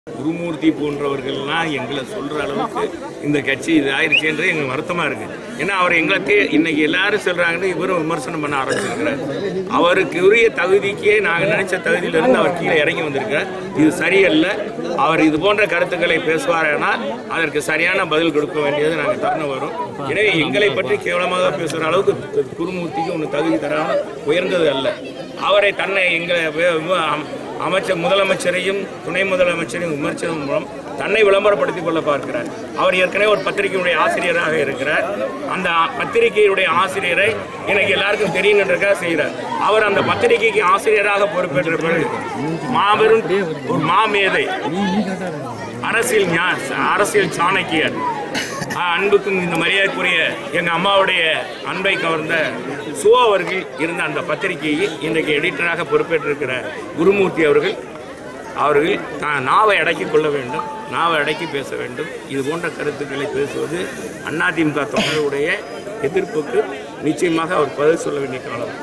குருமூர்த்தி போன்றவர்கள்லாம் எங்களை சொல்ற அளவுக்கு இந்த கட்சி இது ஆயிடுச்சுன்றது எங்களுக்கு வருத்தமா இருக்கு ஏன்னா அவர் எங்களுக்கு இன்னைக்கு எல்லாரும் சொல்றாங்கன்னு இவரும் விமர்சனம் பண்ண ஆரம்பிச்சிருக்கிறார் அவருக்கு உரிய தகுதிக்கே நாங்க நினைச்ச தகுதியில இருந்து அவர் கீழே இறங்கி வந்திருக்கிறார் இது சரியல்ல அவர் இது போன்ற கருத்துக்களை பேசுவாரானால் அதற்கு சரியான பதில் கொடுக்க வேண்டியது நாங்கள் தருணம் வரும் எனவே எங்களை பற்றி கேவலமாக பேசுகிற அளவுக்கு குருமூர்த்திக்கு ஒன்று தகுதி தராமல் உயர்ந்தது அல்ல அவரை தன்னை எங்களை வே- வே- அம்- அமைச்சர் முதலமைச்சரையும் துணை முதலமைச்சரையும் விமர்சனம் மூலம் தன்னை விளம்பரப்படுத்திக் கொள்ள பார்க்கிறார் அவர் ஏற்கனவே ஒரு பத்திரிகையுடைய ஆசிரியராக இருக்கிறார் அந்த பத்திரிகையுடைய ஆசிரியரை எனக்கு எல்லாருக்கும் தெரியணுன்றக்காக செய்கிறார் அவர் அந்த பத்திரிகைக்கு ஆசிரியராக பொறுப்பேற்ற பிறகு மாபெரும் ஒரு மாமேதை அரசியல் ஞா- அரசியல் சாணக்கியர் ஆஹ் அன்புக்கும் இந்த மரியாதைக்குரிய எங்க அம்மாவுடைய அன்பை கவர்ந்த சோ அவர்கள் இருந்த அந்த பத்திரிகையை இன்றைக்கு எடிட்டராக பொறுப்பேற்றிருக்கிற குருமூர்த்தி அவர்கள் அவர்கள் தான் நாவை அடக்கிக் கொள்ள வேண்டும் நாவை அடக்கி பேச வேண்டும் இது போன்ற கருத்துக்களை பேசுவது அதிமுக தொண்டர்களுடைய எதிர்ப்புக்கு நிச்சயமாக அவர் பதில் சொல்ல வேண்டிய காலம்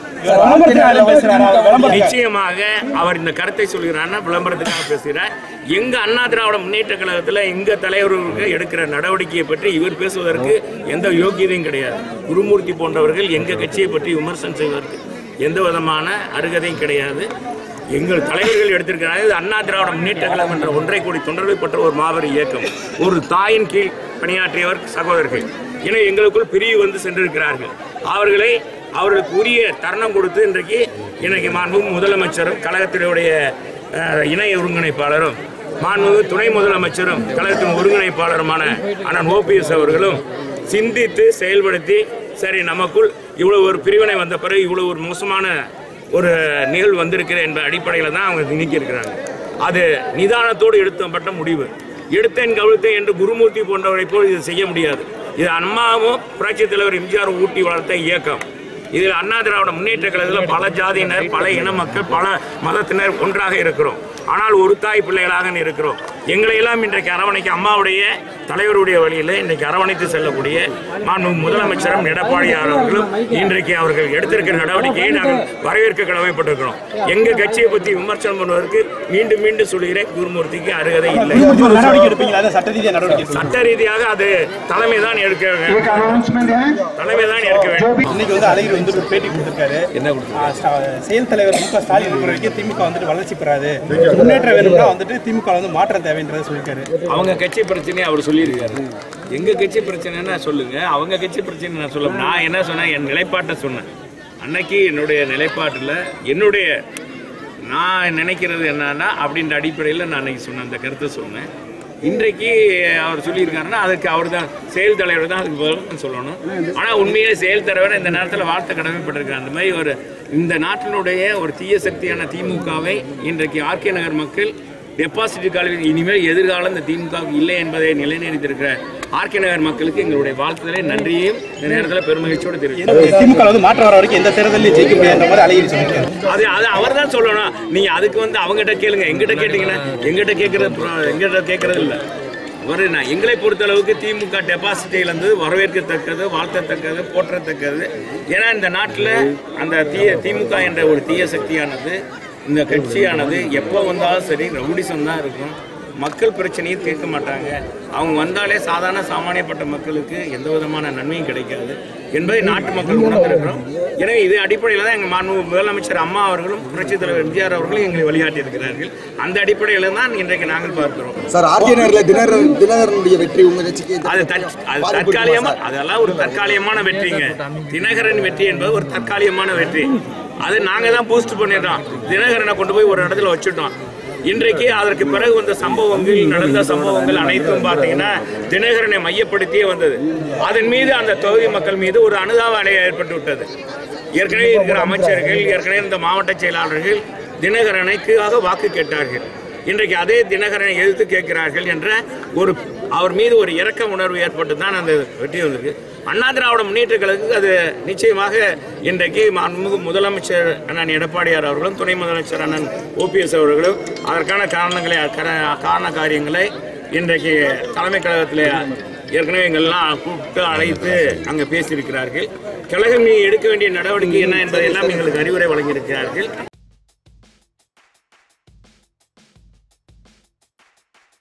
நிச்சயமாக அவர் இந்த கருத்தை சொல்கிறார்னா விளம்பரத்துக்காக பேசுகிறார் எங்க அண்ணா திராவிட முன்னேற்ற கழகத்துல எங்க தலைவர்களுக்கு எடுக்கிற நடவடிக்கையை பற்றி இவர் பேசுவதற்கு எந்த யோக்கியதையும் கிடையாது குருமூர்த்தி போன்றவர்கள் எங்க கட்சியை பற்றி விமர்சனம் செய்வதற்கு எந்த விதமான அருகதையும் கிடையாது எங்கள் தலைவர்கள் எடுத்திருக்கிறார்கள் இது அண்ணா திராவிட முன்னேற்ற கழகம் என்ற ஒன்றை கோடி தொண்டர்கள் பெற்ற ஒரு மாபெரும் இயக்கம் ஒரு தாயின் கீழ் பணியாற்றியவர் சகோதரர்கள் எனவே எங்களுக்குள் பிரிவு வந்து சென்றிருக்கிறார்கள் அவர்களை அவர்களுக்கு உரிய தருணம் கொடுத்து இன்றைக்கு இன்றைக்கு மாண்பு முதலமைச்சரும் கழகத்தினுடைய அஹ், இணை ஒருங்கிணைப்பாளரும் மாண்பு துணை முதலமைச்சரும் கழகத்தின் ஒருங்கிணைப்பாளருமான அண்ணன் ஓபிஎஸ் அவர்களும் சிந்தித்து செயல்படுத்தி சரி நமக்குள் இவ்வளவு ஒரு பிரிவினை வந்த பிறகு இவ்வளவு ஒரு மோசமான ஒரு நிகழ்வு வந்திருக்கிற என்ற அடிப்படையில் தான் அவங்க நீக்கியிருக்கிறாங்க அது நிதானத்தோடு எடுத்தப்பட்ட முடிவு எடுத்தேன் கவிழ்த்தேன் என்று குருமூர்த்தி போன்றவரை போல் இது செய்ய முடியாது இது அம்மாவும் புரட்சித் தலைவர் எம்ஜிஆர் ஊட்டி வளர்த்த இயக்கம் இதில் அண்ணா திராவிட முன்னேற்ற கழகத்தில் பல ஜாதியினர் பல இன மக்கள் பல மதத்தினர் ஒன்றாக இருக்கிறோம் ஆனால் ஒரு தாய் பிள்ளைகளாக இருக்கிறோம் எங்களை எல்லாம் இன்றைக்கு அரவணைக்கு அம்மாவுடைய தலைவருடைய வழியில் இன்றைக்கு அரவணைத்து செல்லக்கூடிய மாண்பு முதலமைச்சரும் எடப்பாடியார் அவர்களும் இன்றைக்கு அவர்கள் எடுத்திருக்கிற நடவடிக்கையை நாங்கள் வரவேற்க கடமைப்பட்டிருக்கிறோம் எங்க கட்சியை பற்றி விமர்சனம் பண்ணுவதற்கு மீண்டும் மீண்டும் சொல்கிறேன் குருமூர்த்திக்கு அருகதை இல்லை நடவடிக்கை எடுப்பீங்களா அதான் சட்ட ரீதியாக நடவடிக்கை எடுப்பீங்களா? சட்ட ரீதியாக அது தலைமை தான் எடுக்க வேண்டும் தலைமை தான் எடுக்க வேண்டும் இன்னைக்கு வந்து அழகிரி வந்து ஒரு பேட்டி கொடுத்திருக்காரு என்ன ஆ, ஸ்டா- செயல் தலைவர் மு க ஸ்டாலின் இருக்கிற வரைக்கும் திமுக வந்துட்டு வளர்ச்சி பெறாது முன்னேற்றம் வேணும்னா வந்துட்டு திமுக வந்து மாற்றம் தேவைன்றதை சொல்லியிருக்காரு அவங்க கட்சி பிரச்சனையை அவர் சொல்லியிருக்காரு எங்க கட்சி பிரச்சனைன்னா சொல்லுங்க அவங்க கட்சி பிரச்சனை நான் சொல்ல நான் என்ன சொன்னேன் என் நிலைப்பாட்டை சொன்னேன் அன்னைக்கு என்னுடைய நிலைப்பாட்டில் என்னுடைய நான் நினைக்கிறது என்னன்னா அப்படின்ற அடிப்படையில் நான் அன்னைக்கு சொன்னேன் அந்த கருத்தை சொன்னேன் இன்றைக்கு அவர் சொல்லியிருக்காருன்னா அதுக்கு அவர் தான் செயல் தலைவர் தான் அதுக்கு பதில் சொல்லணும் ஆனால் உண்மையிலே செயல் தலைவர் இந்த நேரத்தில் வார்த்தை கடமைப்பட்டிருக்காரு அந்த மாதிரி ஒரு இந்த நாட்டினுடைய ஒரு தீய சக்தியான திமுகவை இன்றைக்கு ஆர்கே நகர் மக்கள் டெபாசிட் காலம் இனிமேல் எதிர்காலம் இந்த திமுக இல்லை என்பதை நிலைநிறுத்தியிருக்கிற ஆர்கே நகர் மக்களுக்கு எங்களுடைய வாழ்த்துதலை நன்றியையும் இந்த நேரத்தில் பெருமகிழ்ச்சியோடு தெரிவிக்கிறேன் திமுக வந்து மாற்றம் வர வரைக்கும் எந்த தேர்தலையும் ஜெயிக்க முடியாதுன்ற மாதிரி அழகிரி சொல்லியிருக்காரு அது அது அவர் தான் சொல்லணும் நீங்க அதுக்கு வந்து அவங்ககிட்ட கேளுங்க எங்கிட்ட கேட்டீங்கன்னா எங்கிட்ட கேட்கறது pro- எங்கிட்ட கேட்கறது இல்லை ஒரு நான் எங்களை பொறுத்த அளவுக்கு திமுக டெபாசிட்டை இழந்தது வரவேற்கத்தக்கது வாழ்த்தத்தக்கது போற்றத்தக்கது ஏன்னா இந்த நாட்டில் அந்த தீய திமுக என்ற ஒரு தீய சக்தியானது இந்த கட்சியானது எப்போ வந்தாலும் சரி ரவுடிசம் தான் இருக்கும் மக்கள் பிரச்சனையை தீர்க்க மாட்டாங்க அவங்க வந்தாலே சாதாரண சாமானியப்பட்ட மக்களுக்கு எந்த விதமான நன்மையும் கிடைக்காது என்பதை நாட்டு மக்கள் உணர்ந்திருக்கிறோம் எனவே இது அடிப்படையில் தான் எங்கள் மாண்பு முதலமைச்சர் அம்மா அவர்களும் புரட்சித் தலைவர் எம்ஜிஆர் அவர்களும் எங்களை வழிகாட்டி இருக்கிறார்கள் அந்த அடிப்படையில் தான் இன்றைக்கு நாங்கள் பார்க்கிறோம் சார் ஆர்கே நகர்ல தினகரன் தினகரனுடைய வெற்றி உங்க கட்சிக்கு அது தற்- அது தற்காலிகமா அதெல்லாம் ஒரு தற்காலிகமான வெற்றிங்க தினகரன் வெற்றி என்பது ஒரு தற்காலிகமான வெற்றி அது நாங்க தான் பூஸ்ட் பண்ணிட்டோம் தினகரனை கொண்டு போய் ஒரு இடத்துல வச்சுட்டோம் இன்றைக்கு அதற்கு பிறகு வந்த சம்பவங்கள் நடந்த சம்பவங்கள் அனைத்தும் பார்த்தீங்கன்னா தினகரனை மையப்படுத்தியே வந்தது அதன் மீது அந்த தொகுதி மக்கள் மீது ஒரு அனுதாப அடைய ஏற்பட்டு விட்டது ஏற்கனவே இருக்கிற அமைச்சர்கள் ஏற்கனவே இந்த மாவட்ட செயலாளர்கள் தினகரனுக்காக வாக்கு கேட்டார்கள் இன்றைக்கு அதே தினகரனை எதிர்த்து கேட்கிறார்கள் என்ற ஒரு அவர் மீது ஒரு இரக்க உணர்வு ஏற்பட்டு தான் அந்த வெற்றி வந்திருக்கு அண்ணா திராவிட முன்னேற்ற கழகத்துக்கு அது நிச்சயமாக இன்றைக்கு மாண்புமிகு முதலமைச்சர் அண்ணன் எடப்பாடியார் அவர்களும் துணை முதலமைச்சர் அண்ணன் ஓபிஎஸ் அவர்களும் அதற்கான காரணங்களை கர- காரண காரியங்களை இன்றைக்கு தலைமை கழகத்தில் ஏற்கனவே எங்கெல்லாம் கூப்பிட்டு அழைத்து அங்கே பேசியிருக்கிறார்கள் கழகம் நீ எடுக்க வேண்டிய நடவடிக்கை என்ன என்பதையெல்லாம் எங்களுக்கு அறிவுரை வழங்கியிருக்கிறார்கள்